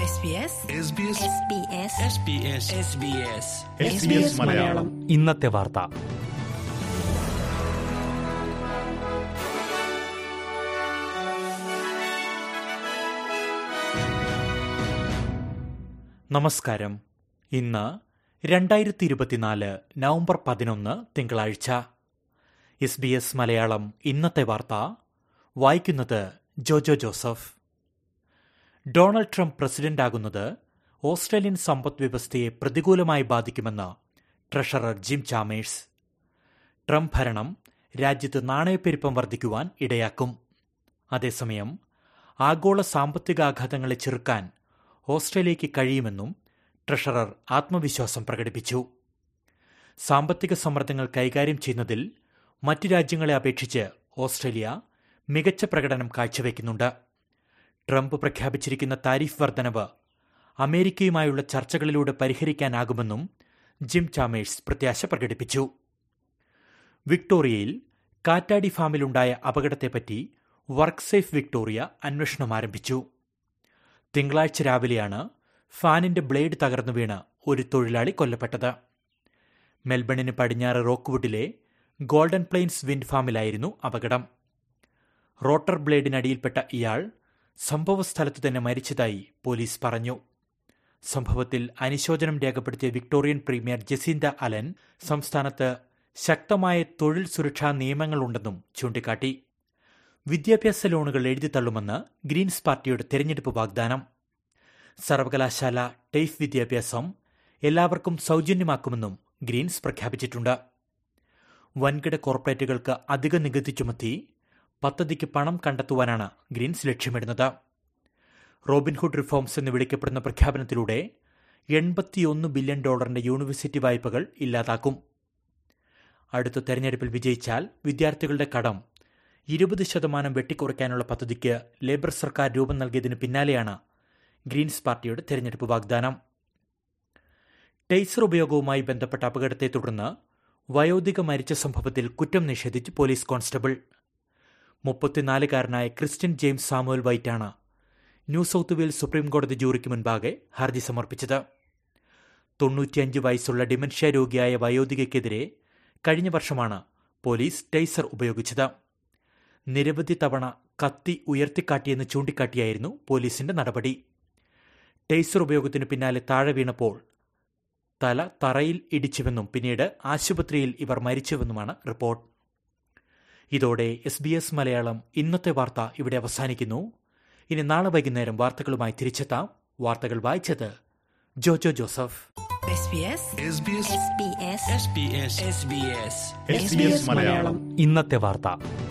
SBS SBS Malayalam ഇന്നത്തെ വാർത്ത നമസ്കാരം ഇന്ന് രണ്ടായിരത്തി ഇരുപത്തിനാല് നവംബർ പതിനൊന്ന് തിങ്കളാഴ്ച എസ് ബി എസ് മലയാളം ഇന്നത്തെ വാർത്ത വായിക്കുന്നത് ജോജോ ജോസഫ് ഡൊണാൾഡ് ട്രംപ് പ്രസിഡന്റാകുന്നത് ഓസ്ട്രേലിയൻ സമ്പദ് വ്യവസ്ഥയെ പ്രതികൂലമായി ബാധിക്കുമെന്ന് ട്രഷറർ ജിം ചാമേഴ്സ് ട്രംപ് ഭരണം രാജ്യത്ത് നാണയപ്പെരുപ്പം വർദ്ധിക്കുവാൻ ഇടയാക്കും അതേസമയം ആഗോള സാമ്പത്തികാഘാതങ്ങളെ ചെറുക്കാൻ ഓസ്ട്രേലിയയ്ക്ക് കഴിയുമെന്നും ട്രഷറർ ആത്മവിശ്വാസം പ്രകടിപ്പിച്ചു സാമ്പത്തിക സമ്മർദ്ദങ്ങൾ കൈകാര്യം ചെയ്യുന്നതിൽ മറ്റു രാജ്യങ്ങളെ അപേക്ഷിച്ച് ഓസ്ട്രേലിയ മികച്ച പ്രകടനം കാഴ്ചവെക്കുന്നുണ്ട് ട്രംപ് പ്രഖ്യാപിച്ചിരിക്കുന്ന താരിഫ് വർധനവ് അമേരിക്കയുമായുള്ള ചർച്ചകളിലൂടെ പരിഹരിക്കാനാകുമെന്നും ജിം ചാമേഴ്സ് പ്രത്യാശ പ്രകടിപ്പിച്ചു വിക്ടോറിയയിൽ കാറ്റാടി ഫാമിലുണ്ടായ അപകടത്തെപ്പറ്റി വർക്ക് സേഫ് വിക്ടോറിയ അന്വേഷണം ആരംഭിച്ചു തിങ്കളാഴ്ച രാവിലെയാണ് ഫാനിന്റെ ബ്ലേഡ് തകർന്നു വീണ് ഒരു തൊഴിലാളി കൊല്ലപ്പെട്ടത് മെൽബണിന് പടിഞ്ഞാറ് റോക്ക്വുഡിലെ ഗോൾഡൻ പ്ലെയിൻസ് വിൻഡ് ഫാമിലായിരുന്നു അപകടം റോട്ടർ ബ്ലേഡിനടിയിൽപ്പെട്ട ഇയാൾ സംഭവസ്ഥലത്ത് തന്നെ മരിച്ചതായി പോലീസ് പറഞ്ഞു സംഭവത്തിൽ അനുശോചനം രേഖപ്പെടുത്തിയ വിക്ടോറിയൻ പ്രീമിയർ ജസീന്ത അലൻ സംസ്ഥാനത്ത് ശക്തമായ തൊഴിൽ സുരക്ഷാ നിയമങ്ങളുണ്ടെന്നും ചൂണ്ടിക്കാട്ടി വിദ്യാഭ്യാസ ലോണുകൾ എഴുതിത്തള്ളുമെന്ന് ഗ്രീൻസ് പാർട്ടിയുടെ തെരഞ്ഞെടുപ്പ് വാഗ്ദാനം സർവകലാശാല ടൈഫ് വിദ്യാഭ്യാസം എല്ലാവർക്കും സൗജന്യമാക്കുമെന്നും ഗ്രീൻസ് പ്രഖ്യാപിച്ചിട്ടുണ്ട് വൻകിട കോർപ്പറേറ്റുകൾക്ക് അധിക നികുതി ചുമത്തി പദ്ധതിക്ക് പണം കണ്ടെത്തുവാനാണ് ഗ്രീൻസ് ലക്ഷ്യമിടുന്നത് റോബിൻഹുഡ് റിഫോംസ് എന്ന് വിളിക്കപ്പെടുന്ന പ്രഖ്യാപനത്തിലൂടെ എൺപത്തിയൊന്ന് ബില്യൺ ഡോളറിന്റെ യൂണിവേഴ്സിറ്റി വായ്പകൾ ഇല്ലാതാക്കും അടുത്ത തെരഞ്ഞെടുപ്പിൽ വിജയിച്ചാൽ വിദ്യാർത്ഥികളുടെ കടം ഇരുപത് ശതമാനം വെട്ടിക്കുറയ്ക്കാനുള്ള പദ്ധതിക്ക് ലേബർ സർക്കാർ രൂപം നൽകിയതിന് പിന്നാലെയാണ് ഗ്രീൻസ് പാർട്ടിയുടെ തെരഞ്ഞെടുപ്പ് വാഗ്ദാനം ടേസർ ഉപയോഗവുമായി ബന്ധപ്പെട്ട അപകടത്തെ തുടർന്ന് വയോധിക മരിച്ച സംഭവത്തിൽ കുറ്റം നിഷേധിച്ച് പോലീസ് കോൺസ്റ്റബിൾ മുപ്പത്തിനാലുകാരനായ ക്രിസ്ത്യൻ ജെയിംസ് സാമുവൽ വൈറ്റാണ് ന്യൂ സൌത്ത് വെയിൽസ് സുപ്രീം കോടതി ജൂറിക്ക് മുൻപാകെ ഹർജി സമർപ്പിച്ചത് തൊണ്ണൂറ്റിയഞ്ച് വയസ്സുള്ള ഡിമെൻഷ്യ രോഗിയായ വയോധികയ്ക്കെതിരെ കഴിഞ്ഞ വർഷമാണ് പോലീസ് ടൈസർ ഉപയോഗിച്ചത് നിരവധി തവണ കത്തി ഉയർത്തിക്കാട്ടിയെന്ന് ചൂണ്ടിക്കാട്ടിയായിരുന്നു പോലീസിന്റെ നടപടി ടേസർ ഉപയോഗത്തിനു പിന്നാലെ താഴെ വീണപ്പോൾ തല തറയിൽ ഇടിച്ചുവെന്നും പിന്നീട് ആശുപത്രിയിൽ ഇവർ മരിച്ചുവെന്നുമാണ് റിപ്പോർട്ട് ഇതോടെ എസ് ബി എസ് മലയാളം ഇന്നത്തെ വാർത്ത ഇവിടെ അവസാനിക്കുന്നു ഇനി നാളെ വൈകുന്നേരം വാർത്തകളുമായി തിരിച്ചെത്താം വാർത്തകൾ വായിച്ചത് ജോജോ ജോസഫ് SBS മലയാളം ഇന്നത്തെ വാർത്ത